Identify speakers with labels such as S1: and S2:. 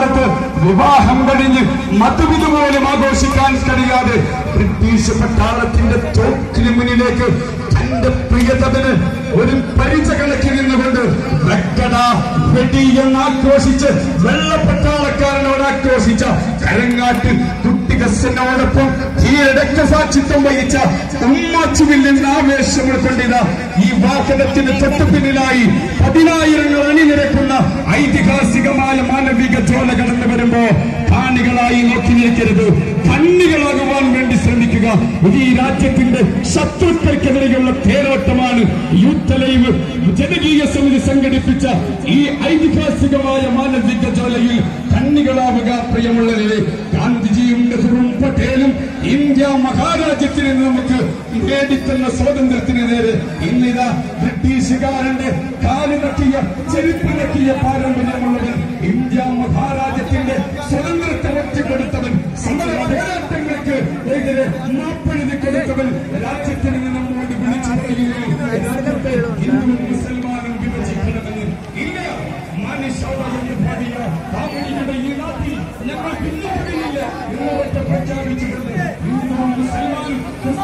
S1: ലോകത്ത് വിവാഹം കഴിഞ്ഞ് മധുവിധു പോലും ആഘോഷിക്കാൻ കഴിയാതെ ബ്രിട്ടീഷ് പട്ടാളത്തിന്റെ തോക്കിന് മുന്നിലേക്ക് തന്റെ പ്രിയതമന് ഒരു പരിച കണക്കി നിന്നുകൊണ്ട് വെക്കട വെടി എന്ന് ആക്രോശിച്ച് വെള്ളപ്പട്ടാളക്കാരനോട് ആക്രോശിച്ച കരങ്ങാട്ട് കുട്ടികസിനോടൊപ്പം കീഴടക്ക സാക്ഷിത്വം വഹിച്ച ഉമ്മാച്ചുവിൽ നിന്ന് ആവേശം ഉൾക്കൊണ്ടിത ഈ വാഹനത്തിന് തൊട്ടു പിന്നിലായി പതിനായിരങ്ങൾ അണിനിരക്കുന്ന ഐതിഹാസികമായ മാനവിക ചോല കടന്നു വരുമ്പോ കാണികളായി നോക്കി നിൽക്കരുത് കണ്ണികളാകുവാൻ വേണ്ടി ശ്രമിക്കുക ഇത് ഈ രാജ്യത്തിന്റെ ശത്രുക്കൾക്കെതിരെയുള്ള തേരോട്ടമാണ് യൂത്ത് ലൈവ് ജനകീയ സമിതി സംഘടിപ്പിച്ച ഈ ഐതിഹാസികമായ മാനവിക ചോലയിൽ കണ്ണികളാവുക പ്രിയമുള്ളവരെ ഗാന്ധിജിയും നെഹ്റുവും പട്ടേലും ഇന്ത്യ മഹാരാജ്യത്തിന് നമുക്ക് നേടിത്തന്ന സ്വാതന്ത്ര്യത്തിന് നേരെ ഇന്നിതാ ബ്രിട്ടീഷുകാരന്റെ കാല് നക്കിയ ചെരുപ്പ് നക്കിയ പാരമ്പര്യമുള്ളവൻ ഇന്ത്യ മഹാരാജ്യത്തിന്റെ സ്വതന്ത്രത്തെ ഒറ്റപ്പെടുത്തവൻ സമര പോരാട്ടങ്ങൾക്ക് എതിരെ മാപ്പെഴുതി കൊടുത്തവൻ രാജ്യത്തിന് നമ്മോട് വിളിച്ചു പറയുകയും രാജ്യത്തെ ഹിന്ദുവും മുസൽമാനും വിഭജിക്കണമെന്ന് ഇല്ല മനുഷ്യത എന്ന് പാടിയ കാവലിയുടെ ഈ നാട്ടിൽ ഞങ്ങൾ പിന്നോട്ടില്ല എന്നൊക്കെ പ്രഖ്യാപിച്ചിട്ടുണ്ട് ഹിന്ദുവും മുസൽമാനും